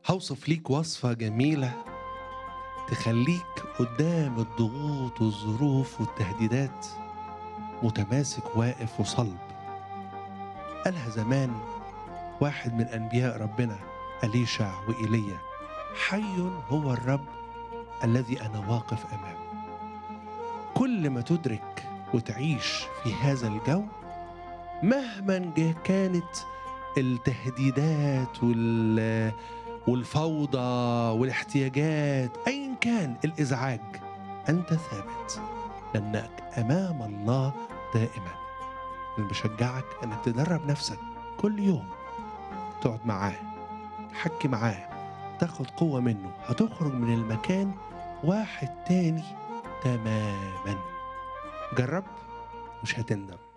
هوصف ليك وصفة جميلة تخليك قدام الضغوط والظروف والتهديدات متماسك واقف وصلب قالها زمان واحد من أنبياء ربنا أليشع وإيليا حي هو الرب الذي أنا واقف أمامه كل ما تدرك وتعيش في هذا الجو مهما جه كانت التهديدات وال والفوضى والاحتياجات ايا كان الازعاج انت ثابت لانك امام الله دائما انا بشجعك انك تدرب نفسك كل يوم تقعد معاه تحكي معاه تاخد قوة منه هتخرج من المكان واحد تاني تماما جرب مش هتندم